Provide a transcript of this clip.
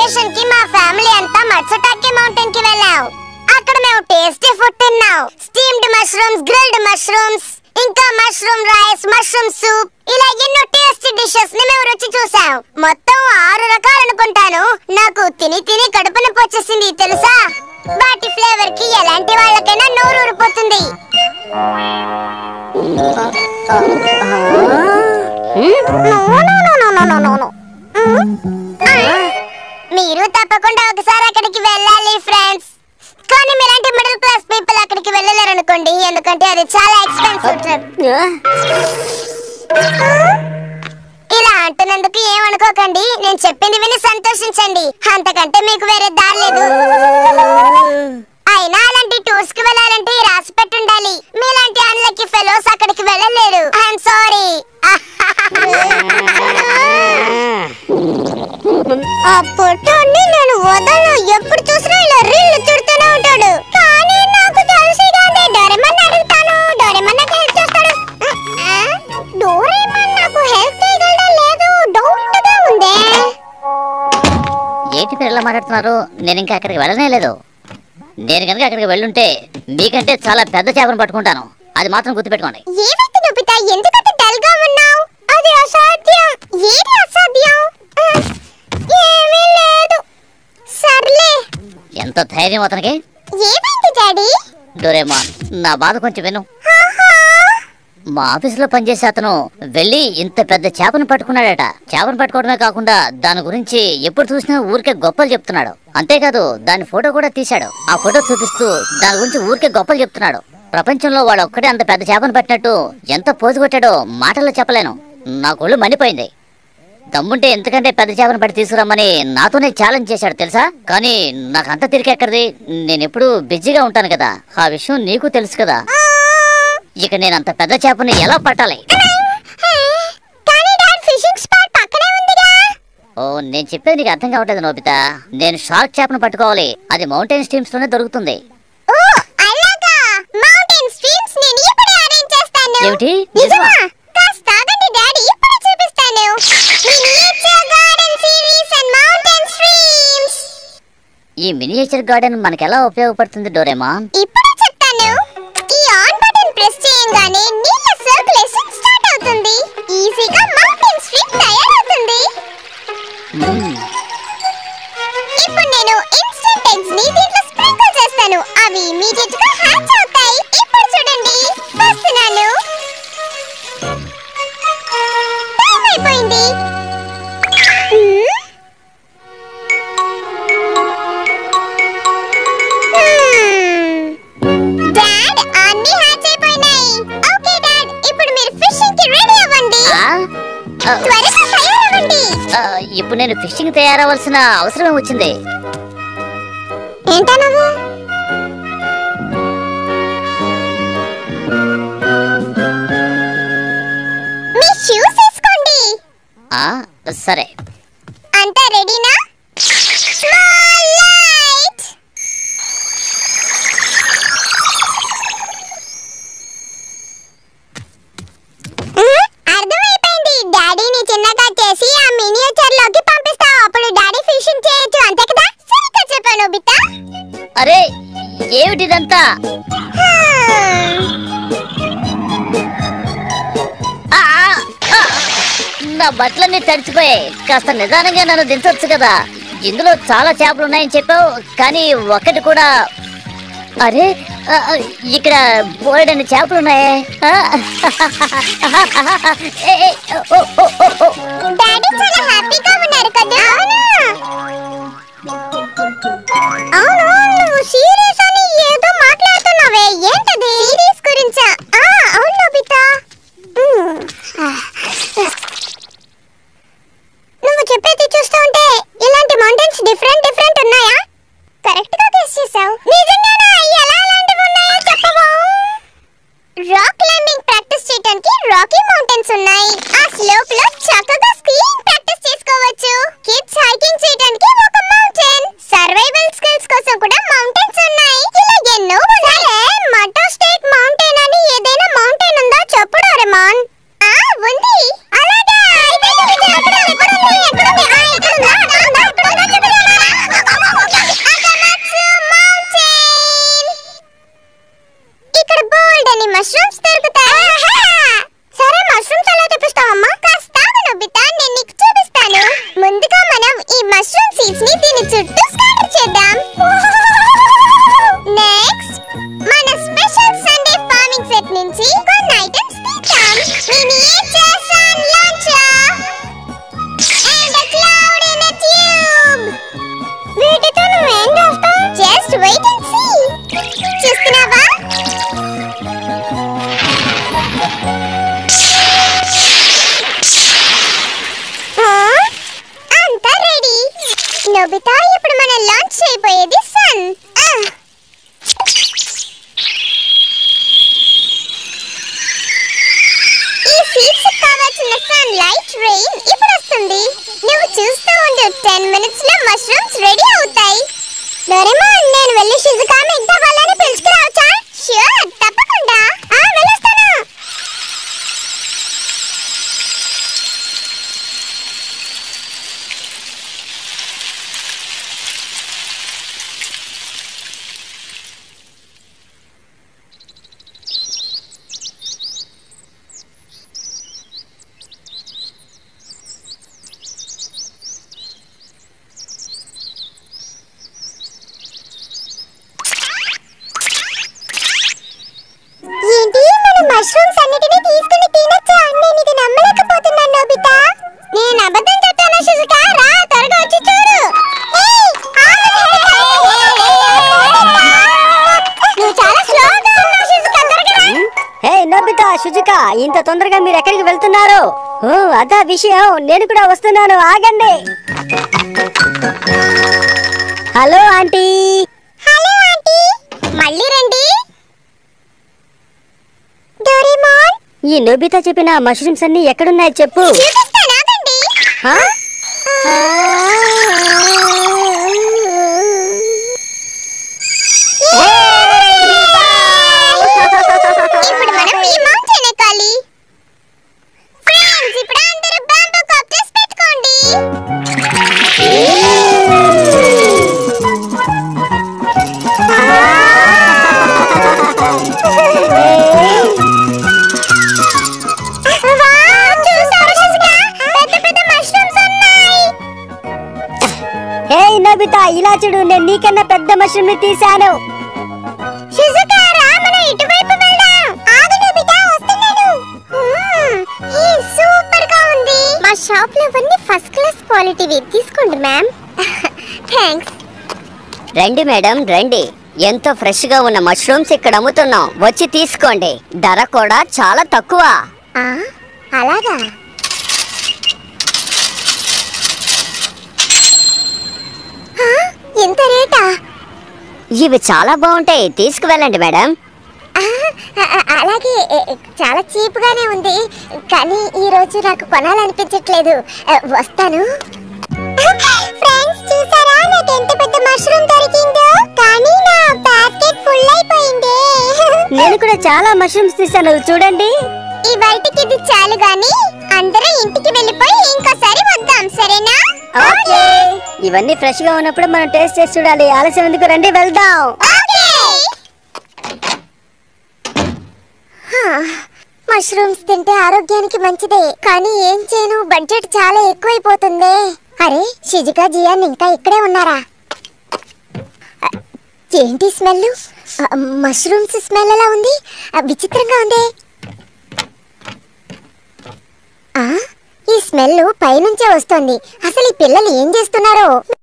Vacation కి మా family అంతా మత్సటాకి మౌంటైన్ కి వెళ్ళాం అక్కడ మేము టేస్టీ ఫుడ్ తిన్నాం స్టీమ్డ్ మష్రూమ్స్ గ్రిల్డ్ మష్రూమ్స్ ఇంకా మష్రూమ్ రైస్ మష్రూమ్ సూప్ ఇలా ఎన్నో టేస్టీ డిషెస్ ని మేము రుచి చూసాం మొత్తం ఆరు రకాలు అనుకుంటాను నాకు తిని తిని కడుపు నొప్పి వచ్చేసింది తెలుసా వాటి ఫ్లేవర్ కి ఎలాంటి వాళ్ళకైనా నోరు ఊరిపోతుంది మీరు తప్పకుండా ఒకసారి అక్కడికి వెళ్ళాలి ఫ్రెండ్స్ కానీ మీలాంటి మిడిల్ క్లాస్ పీపుల్ అక్కడికి వెళ్ళలేరు అనుకోండి ఎందుకంటే అది చాలా ఎక్స్పెన్సివ్ ట్రిప్ ఇలా అంటున్నందుకు ఏమనుకోకండి నేను చెప్పింది విని సంతోషించండి అంతకంటే మీకు వేరే దారి లేదు అయినా అలాంటి టూర్స్ కి వెళ్ళాలంటే రాసి పెట్టుండాలి మీలాంటి అన్లకి ఫెలోస్ అక్కడికి వెళ్ళలేరు ఐఎమ్ సారీ ఆ పొట్టోని నేను వదలను ఎప్పుడు చూసినా ఇలా రీళ్లు తిడుతూనే ఉంటాడు కానీ నాకు తెలిసి గానే డోరేమన్ అడుగుతాను డోరేమన్ నాకు హెల్ప్ చేస్తాడు ఆ, డోరేమన్ నాకు హెల్ప్ చేయగలడా లేదు డౌట్ గా ఉందే ఏంటి మీరు ఎలా మాట్లాడుతున్నారు నేను ఇంకా అక్కడికి వెళ్ళనే లేదు నేను కనుక అక్కడికి వెళ్ళుంటే మీకంటే చాలా పెద్ద చేపను పట్టుకుంటాను అది మాత్రం గుర్తుపెట్టుకోండి ఏమైంది నొబితా ఎందుకంత డల్ గా ఉన్నావు అది అసాధ్యం ఏది అసాధ్యం ఆ, ఏమీ లేదు సర్లే ఎంత ధైర్యం అతనికి ఏమైంది డాడీ డోరేమాన్ నా బాధ కొంచెం విను మా ఆఫీసులో పనిచేసే అతను వెళ్ళి ఇంత పెద్ద చేపను పట్టుకున్నాడట చేపను పట్టుకోవడమే కాకుండా దాని గురించి ఎప్పుడు చూసినా ఊరికే గొప్పలు చెప్తున్నాడు అంతేకాదు దాని ఫోటో కూడా తీశాడు ఆ ఫోటో చూపిస్తూ దాని గురించి ఊరికే గొప్పలు చెప్తున్నాడు ప్రపంచంలో వాడు ఒక్కడే అంత పెద్ద చేపను పట్టినట్టు ఎంత పోజు కొట్టాడో మాటల్లో చెప్పలేను నా ఒళ్ళు మండిపోయింది దమ్ముంటే ఎంతకంటే పెద్ద చేపను పట్టి తీసుకురమ్మని నాతోనే ఛాలెంజ్ చేశాడు తెలుసా కానీ నాకు అంత తిరిగెక్కడిది నేను ఎప్పుడు బిజీగా ఉంటాను కదా ఆ విషయం నీకు తెలుసు కదా ఇక నేను అంత పెద్ద చేపని ఎలా పట్టాలి కానీ డాడ్ ఫిషింగ్ స్పాట్ పక్కనే ఉందిగా ఓ నేను చెప్పేది నీకు అర్థం కావట్లేదు నోబిత నేను షార్క్ చేపను పట్టుకోవాలి అది మౌంటైన్ స్ట్రీమ్స్ లోనే దొరుకుతుంది ఓ అలాగా మౌంటైన్ స్ట్రీమ్స్ నేను ఇప్పుడే అరేంజ్ చేస్తాను ఏమిటి? నిజమా కాస్త ఆగండి డాడీ ఇప్పుడే చూపిస్తాను miniature garden series and mountain streams ఈ మినియేచర్ గార్డెన్ మనకి ఎలా ఉపయోగపడుతుంది డోరేమాన్ ఇప్పుడే చెప్తాను ఈ ఆన్ బటన్ ప్రెస్ చేయంగానే నీళ్ళ సర్క్యులేషన్ స్టార్ట్ అవుతుంది ఈజీగా మౌంటైన్ స్ట్రీమ్ తయారవుతుంది ఇప్పుడు నేను ఇన్స్టెంట్ ఎగ్స్ ని దీంట్లో స్ప్రింకిల్ చేస్తాను అవి ఇమీడియట్ గా హ్యాచ్ అవుతాయి ఇప్పుడు చూడండి వస్తున్నాను టైం అయిపోయింది మ్మ్. మ్మ్. డాడ్ అన్ని హ్యాచ్ అయిపోయినాయి ఓకే డాడ్ ఇప్పుడు మీరు ఫిషింగ్ కి రెడీ అవ్వండి ఆ? ఆ, త్వరగా తయారవ్వండి ఆ, ఇప్పుడు నేను ఫిషింగ్ తయారవలసిన అవసరం వచ్చింది ఏంటా నువ్వు మీ షూస్ వేసుకోండి ఆ సరే అంతా రెడీనా స్మాల్ లైట్ అర్థమైపోయింది డాడీని చిన్నగా చేసి ఆ మినియేచర్ లోకి పంపిస్తావు అప్పుడు డాడీ ఫిషింగ్ చేయొచ్చు అంతే కదా సరిగ్గా చెప్పాను బిడ్డ అరే ఏమిటిదంతా ఆ, ఆ, ఆ. నా బట్టలన్నీ తడిచిపోయాయి కాస్త నిదానంగా నన్ను దించొచ్చు కదా ఇందులో చాలా చేపలు ఉన్నాయని చెప్పావు కానీ ఒక్కటి కూడా అరే ఆ, ఆ, ఇక్కడ బోర్డని చేపలు ఉన్నాయే ఆ, ఏ, ఏ, ఓ, ఓ, ఓ, ఓ. డాడీ చాలా హ్యాపీగా ఉన్నారు కదా అవును నువ్వు సీరియస్ అని ఏదో మాట్లాడుతున్నావే ఏంటది సీరియస్ గురించా ఆ అవును నోబితా మ్మ్. నువ్వు చెప్పేది చూస్తూ ఉంటే ఇలాంటి మౌంటైన్స్ డిఫరెంట్ డిఫరెంట్ ఉన్నాయా కరెక్ట్ గా గెస్ చేసావు నిజంగానా ఎలా అలాంటివి ఉన్నాయో చెప్పవా రాక్ క్లైంబింగ్ ప్రాక్టీస్ చేయడానికి రాకీ మౌంటైన్స్ ఉన్నాయి ఆ స్లోప్ లో చాలా టెన్ మినిట్స్ లో మష్రూమ్స్ రెడీ అవుతాయి డోరేమోన్ నేను వెళ్ళి షిజుకా మిగతా వాళ్ళని పిలుచుకురావచ్చా ష్యూర్ తప్పకుండా ఆ వెళ్ళొస్తాను ఏంటి మన మష్రూమ్స్ అన్నిటినీ తీసుకుని తినొచ్చా నేను ఇది నమ్మలేకపోతున్నాను నోబితా నేను అబద్ధం చెప్తాను శిశుక రా త్వరగా వచ్చి చూడు ఏయ్, ఆగు నోబితా. నువ్వు చాలా స్లోగా ఉన్నావు శిశుక త్వరగా రా. హే నోబితా షుజుక ఇంత తొందరగా మీరు ఎక్కడికి వెళ్తున్నారు ఓ అదా విషయం నేను కూడా వస్తున్నాను ఆగండి హలో ఆంటీ హలో ఆంటీ మళ్ళీ రండి డోరేమోన్ ఈ నోబితా చెప్పిన మష్రూమ్స్ అన్ని ఎక్కడున్నాయి చెప్పు చూపిస్తాను ఆగండి హా? ఇప్పుడు మనం ఈ మౌంటైన్ ఎక్కాలి ఫ్రెండ్స్ ఇప్పుడు అందరూ బాంబూ కాక్టైల్స్ పెట్టుకోండి వావ్, చూసారా శిశుక? పెద్ద పెద్ద mushrooms ఉన్నాయి. హే నోబితా ఇలా చూడు నేను నీకన్నా పెద్ద మష్రూమ్ ని తీశాను శిశుక, రా, మనం ఇటువైపు వెళ్దాం. ఆగు, నోబితా, వస్తున్నాను. మ్మ్, ఈ సూపర్ గా ఉంది మా షాప్ లో అవన్నీ ఫస్ట్ క్లాస్ క్వాలిటీవి తీసుకోండి మ్యామ్ థ్యాంక్స్ రండి మేడం రండి ఎంతో ఫ్రెష్ గా ఉన్న మష్రూమ్స్ ఇక్కడ అమ్ముతున్నాం వచ్చి తీసుకోండి ధర కూడా చాలా తక్కువ ఆ, అలాగా ఆ, ఇంత రేటా ఇవి చాలా బాగుంటాయి తీసుకువెళ్ళండి మేడం ఆ, ఆ, అలాగే ఏ, ఏ, చాలా చీప్ గానే ఉంది కానీ ఈ రోజు నాకు కొనాలనిపించట్లేదు ఆ, వస్తాను ఫ్రెండ్స్ చూసారా నాకు ఎంత పెద్ద మష్రూమ్ దొరికిందో కానీ నా బాస్కెట్ ఫుల్ అయిపోయింది నేను కూడా చాలా మష్రూమ్స్ తీసాను చూడండి ఈ బయటికి ఇది చాలు గాని అందరూ ఇంటికి వెళ్ళిపోయి ఇంకోసారి వద్దాం సరేనా ఓకే ఇవన్నీ ఫ్రెష్ గా ఉన్నప్పుడు మనం టేస్ట్ చేసి చూడాలి ఆలస్యం ఎందుకు రండి వెళ్దాం ఓకే మష్రూమ్స్ తింటే ఆరోగ్యానికి మంచిదే కానీ ఏం చేయను బడ్జెట్ చాలా ఎక్కువైపోతుంది అరే షిజుకా జియాన్ ఇంకా ఇక్కడే ఉన్నారా అ, ఏంటి స్మెల్ మష్రూమ్స్ స్మెల్ ఎలా ఉంది అ, విచిత్రంగా ఉంది ఆ, ఈ స్మెల్ పైనుంచే వస్తుంది అసలు ఈ పిల్లలు ఏం చేస్తున్నారో